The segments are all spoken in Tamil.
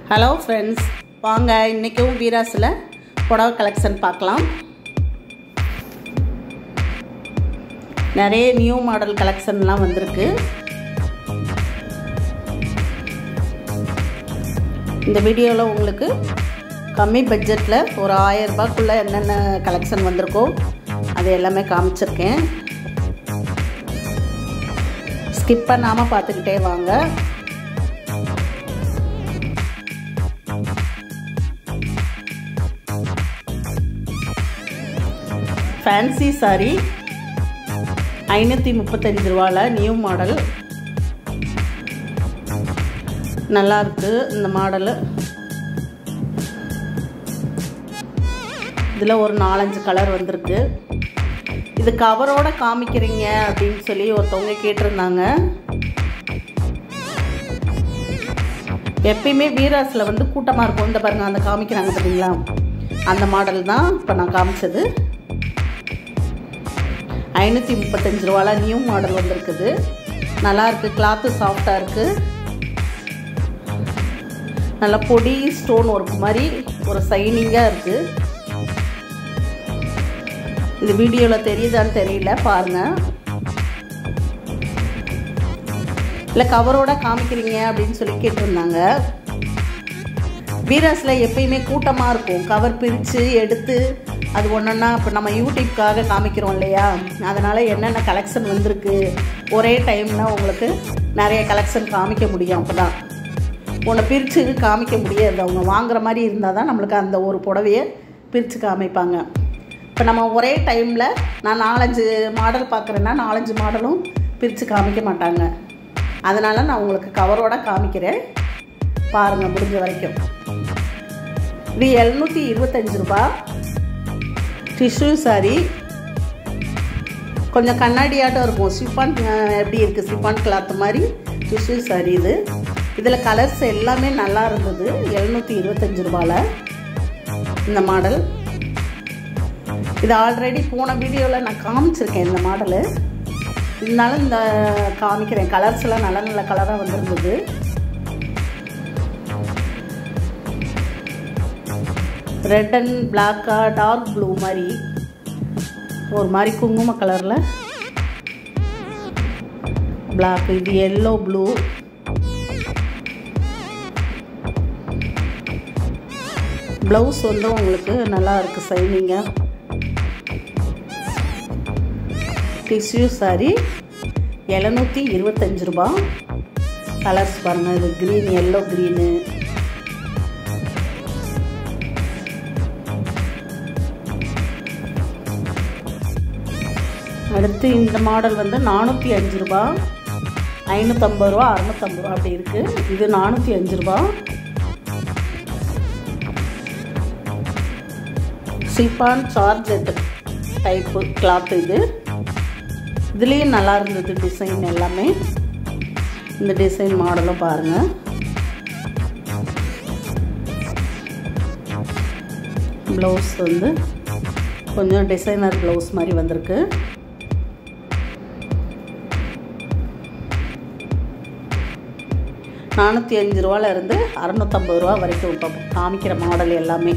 ஹலோ ஃப்ரெண்ட்ஸ் வாங்க இன்றைக்கும் வீராஸில் புடவை கலெக்ஷன் பார்க்கலாம் நிறைய நியூ மாடல் கலெக்ஷன்லாம் வந்திருக்கு இந்த வீடியோவில் உங்களுக்கு கம்மி பட்ஜெட்டில் ஒரு ஆயிரம் ரூபாய்க்குள்ளே என்னென்ன கலெக்ஷன் வந்திருக்கோ அது எல்லாமே காமிச்சிருக்கேன் ஸ்கிப் பண்ணாமல் பார்த்துக்கிட்டே வாங்க ஃபேன்சி சாரி ஐநூற்றி முப்பத்தஞ்சு ரூபாவில் நியூ மாடல் நல்லாயிருக்கு இந்த மாடலு இதில் ஒரு நாலஞ்சு கலர் வந்திருக்கு இது கவரோட காமிக்கிறீங்க அப்படின்னு சொல்லி ஒருத்தவங்க கேட்டிருந்தாங்க எப்பயுமே வீராஸில் வந்து கூட்டமாக இருக்கும் இந்த பாருங்கள் அந்த காமிக்கிறாங்க பார்த்தீங்களா அந்த மாடல் தான் இப்போ நான் காமிச்சது ஐநூற்றி முப்பத்தஞ்சு ரூபாவில் நியூ மாடல் வந்திருக்குது நல்லாயிருக்கு கிளாத்து சாஃப்டாக இருக்குது நல்லா பொடி ஸ்டோன் ஒர்க் மாதிரி ஒரு சைனிங்காக இருக்குது இது வீடியோவில் தெரியுதான்னு தெரியல பாருங்கள் இல்லை கவரோட காமிக்கிறீங்க அப்படின்னு சொல்லி கேட்டிருந்தாங்க வீராஸில் எப்பயுமே கூட்டமாக இருக்கும் கவர் பிரித்து எடுத்து அது ஒன்றா இப்போ நம்ம யூடியூப்காக காமிக்கிறோம் இல்லையா அதனால் என்னென்ன கலெக்ஷன் வந்திருக்கு ஒரே டைமில் உங்களுக்கு நிறைய கலெக்ஷன் காமிக்க முடியும் அப்போ தான் உன்னை பிரித்து காமிக்க முடியாது அவங்க வாங்குற மாதிரி இருந்தால் தான் நம்மளுக்கு அந்த ஒரு புடவையை பிரித்து காமிப்பாங்க இப்போ நம்ம ஒரே டைமில் நான் நாலஞ்சு மாடல் பார்க்குறேன்னா நாலஞ்சு மாடலும் பிரித்து காமிக்க மாட்டாங்க அதனால் நான் உங்களுக்கு கவரோட காமிக்கிறேன் பாருங்கள் முடிஞ்ச வரைக்கும் இது எழுநூற்றி இருபத்தஞ்சி ரூபா டிஷ்யூ சாரி கொஞ்சம் கண்ணாடியாட்டம் இருக்கும் சிப்பான் எப்படி இருக்குது சிப்பான் கிளாத் மாதிரி டிஷ்யூ சாரி இது இதில் கலர்ஸ் எல்லாமே நல்லா இருந்தது எழுநூற்றி இருபத்தஞ்சி ரூபாயில் இந்த மாடல் இது ஆல்ரெடி போன வீடியோவில் நான் காமிச்சிருக்கேன் இந்த மாடலு இருந்தாலும் இந்த காமிக்கிறேன் கலர்ஸ் எல்லாம் நல்ல நல்ல கலராக வந்திருந்தது ரெட் அண்ட் பிளாக்காக டார்க் ப்ளூ மாதிரி ஒரு மாதிரி குங்கும கலரில் பிளாக் இது எல்லோ ப்ளூ ப்ளவுஸ் வந்து உங்களுக்கு நல்லா இருக்குது சைனிங்காக டிஷ்யூ சாரி எழுநூற்றி இருபத்தஞ்சி ரூபா கலர்ஸ் பாருங்கள் இது க்ரீன் எல்லோ க்ரீனு அடுத்து இந்த மாடல் வந்து நானூற்றி அஞ்சு ரூபா ஐநூற்றம்பது ரூபா அறநூற்றம்பது ரூபா அப்படி இருக்குது இது நானூற்றி அஞ்சு ரூபா சிப்பான் சார்ஜெட் டைப்பு கிளாத் இது இதுலேயும் நல்லா இருந்தது டிசைன் எல்லாமே இந்த டிசைன் மாடலும் பாருங்கள் ப்ளவுஸ் வந்து கொஞ்சம் டிசைனர் ப்ளவுஸ் மாதிரி வந்திருக்கு நானூற்றி அஞ்சு ரூபாலேருந்து அறநூற்றம்பது ரூபா வரைக்கும் இப்போ காமிக்கிற மாடல் எல்லாமே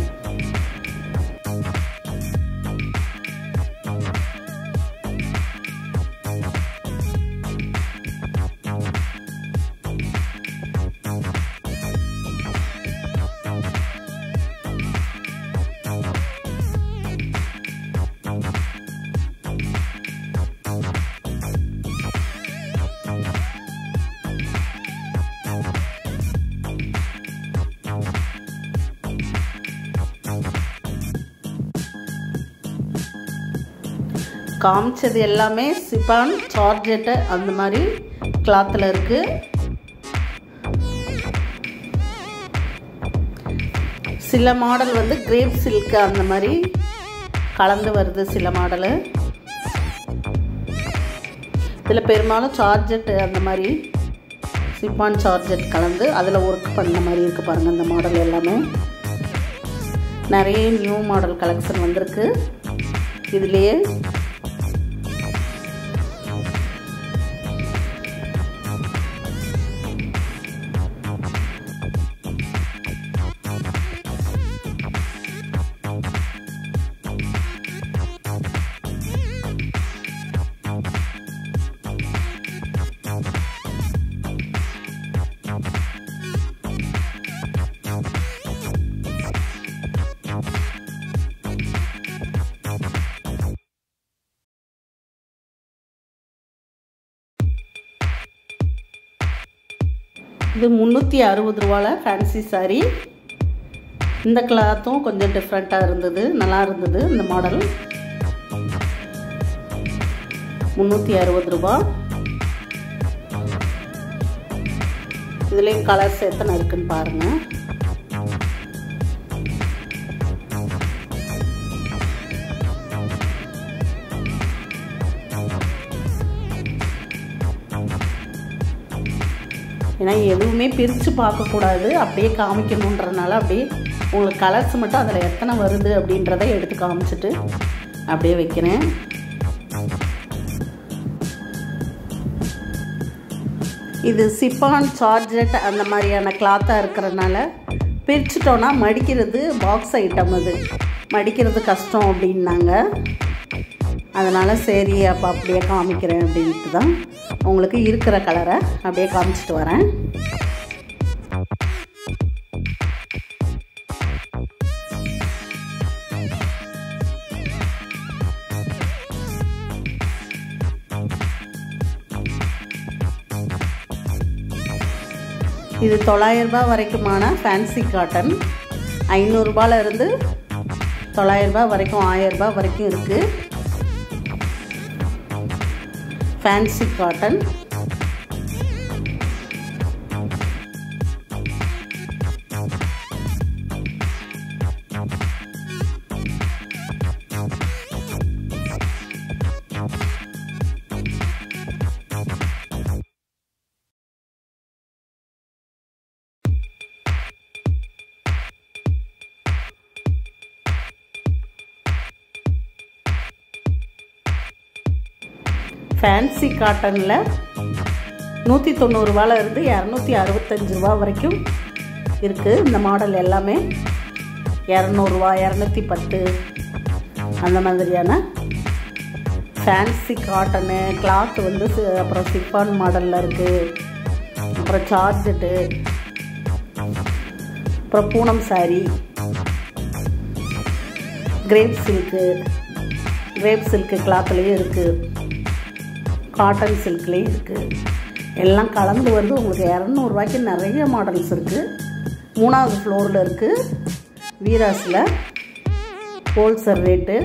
காமிச்சது எல்லாமே சிப்பான் சார்ஜெட்டு அந்த மாதிரி கிளாத்தில் இருக்குது சில மாடல் வந்து கிரேப் சில்க் அந்த மாதிரி கலந்து வருது சில மாடலு இதில் பெரும்பாலும் சார்ஜெட் அந்த மாதிரி சிப்பான் சார்ஜெட் கலந்து அதில் ஒர்க் பண்ண மாதிரி இருக்குது பாருங்கள் இந்த மாடல் எல்லாமே நிறைய நியூ மாடல் கலெக்ஷன் வந்திருக்கு இதுலேயே இது முந்நூற்றி அறுபது ரூபாவில் ஃபேன்சி சாரீ இந்த கிளாத்தும் கொஞ்சம் டிஃப்ரெண்ட்டாக இருந்தது நல்லா இருந்தது இந்த மாடல் முந்நூற்றி அறுபது ரூபா இதுலேயும் கலர்ஸ் எத்தனை இருக்குன்னு பாருங்கள் ஏன்னா எதுவுமே பிரித்து பார்க்கக்கூடாது அப்படியே காமிக்கணுன்றனால அப்படியே உங்களுக்கு கலர்ஸ் மட்டும் அதில் எத்தனை வருது அப்படின்றத எடுத்து காமிச்சிட்டு அப்படியே வைக்கிறேன் இது சிப்பான் சார்ஜெட் அந்த மாதிரியான கிளாத்தாக இருக்கிறனால பிரிச்சுட்டோன்னா மடிக்கிறது பாக்ஸ் ஐட்டம் அது மடிக்கிறது கஷ்டம் அப்படின்னாங்க அதனால் சரி அப்போ அப்படியே காமிக்கிறேன் அப்படின்ட்டு தான் உங்களுக்கு இருக்கிற கலரை அப்படியே காமிச்சிட்டு வரேன் இது தொள்ளாயிரரூபா வரைக்குமான ஃபேன்சி காட்டன் ஐநூறுரூபால இருந்து தொள்ளாயிரரூபா வரைக்கும் ஆயிரரூபா வரைக்கும் இருக்குது ஃபேன்சி காட்டன் ஃபேன்சி காட்டனில் நூற்றி தொண்ணூறுரூவால இருந்து இரநூத்தி அறுபத்தஞ்சு ரூபா வரைக்கும் இருக்குது இந்த மாடல் எல்லாமே இரநூறுவா இரநூத்தி பத்து அந்த மாதிரியான ஃபேன்சி காட்டனு கிளாத் வந்து அப்புறம் சிப்பான் மாடலில் இருக்குது அப்புறம் சார்ஜெட்டு அப்புறம் Poonam sari crepe silk crepe silk கிளாத்லேயும் இருக்குது காட்டன் சில்க்லேயும் இருக்குது எல்லாம் கலந்து வந்து உங்களுக்கு இரநூறுவாய்க்கு நிறைய மாடல்ஸ் இருக்குது மூணாவது ஃப்ளோரில் இருக்குது வீராஸில் ஹோல்சேல் ரேட்டு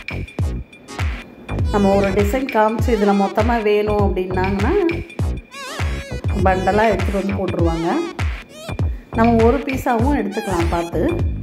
நம்ம ஒரு டிசைன் காமிச்சு இதில் மொத்தமாக வேணும் அப்படின்னாங்கன்னா பண்டலாக எடுத்துகிட்டு வந்து போட்டுருவாங்க நம்ம ஒரு பீஸாகவும் எடுத்துக்கலாம் பார்த்து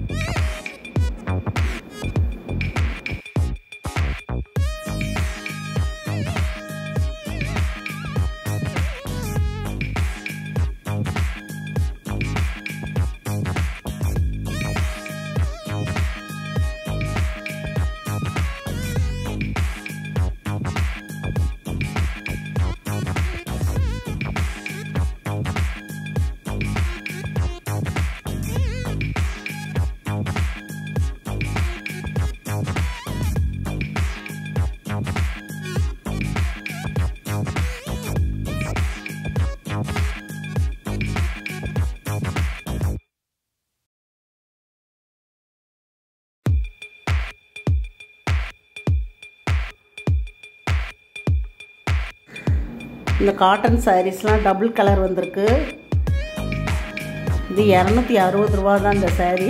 இந்த காட்டன் சாரீஸ்லாம் டபுள் கலர் வந்திருக்கு இது இரநூத்தி அறுபது ரூபா தான் இந்த சாரீ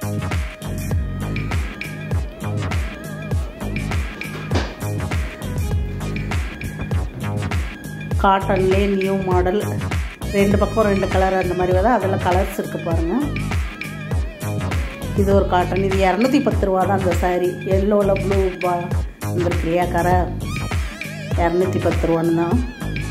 காட்டன்லேயே நியூ மாடல் ரெண்டு பக்கம் ரெண்டு கலர் அந்த மாதிரி தான் அதில் கலர்ஸ் இருக்குது பாருங்கள் இது ஒரு காட்டன் இது இரநூத்தி பத்து ரூபா தான் அந்த சாரீ எல்லோவில் ப்ளூ பா வந்திருக்கு இல்லையா கரை இரநூத்தி பத்து ரூபான்னு தான்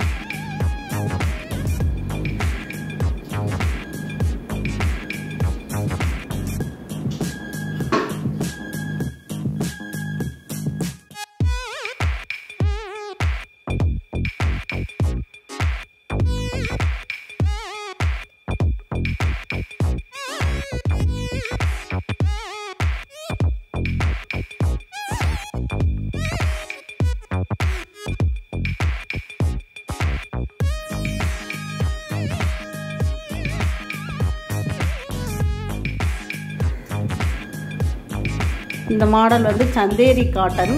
இந்த மாடல் வந்து சந்தேரி காட்டன்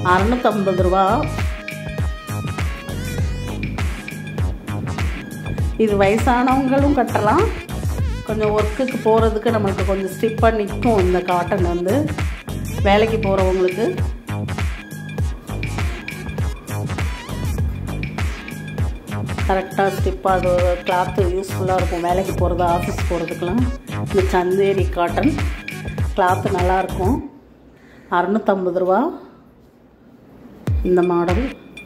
அறநூற்றம்பது ரூபா இது வயசானவங்களும் கட்டலாம் கொஞ்சம் ஒர்க்குக்கு போகிறதுக்கு நம்மளுக்கு கொஞ்சம் ஸ்டிப்பாக நிற்கும் இந்த காட்டன் வந்து வேலைக்கு போகிறவங்களுக்கு கரெக்டாக ஸ்டிப்பாக அது கிளாத்து யூஸ்ஃபுல்லாக இருக்கும் வேலைக்கு போகிறது ஆஃபீஸ் போகிறதுக்கெலாம் இந்த சந்தேரி காட்டன் கிளாத்து நல்லாயிருக்கும் அறநூற்றம்பது ரூபா இந்த மாடல்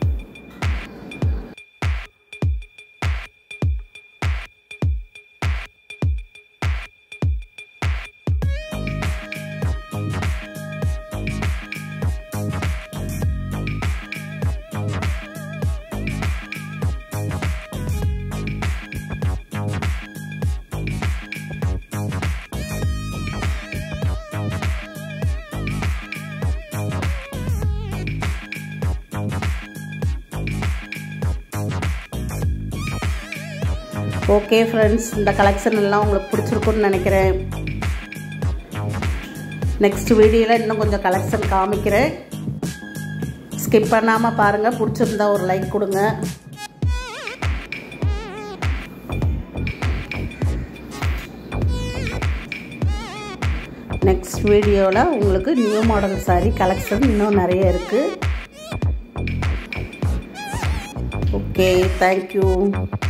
ஓகே ஃப்ரெண்ட்ஸ் இந்த கலெக்ஷன் எல்லாம் உங்களுக்கு பிடிச்சிருக்குன்னு நினைக்கிறேன் நெக்ஸ்ட் வீடியோவில் இன்னும் கொஞ்சம் கலெக்ஷன் காமிக்கிறேன் ஸ்கிப் பண்ணாமல் பாருங்கள் பிடிச்சிருந்தா ஒரு லைக் கொடுங்க நெக்ஸ்ட் வீடியோவில் உங்களுக்கு நியூ மாடல் சாரீ கலெக்ஷன் இன்னும் நிறைய இருக்குது ஓகே தேங்க்யூ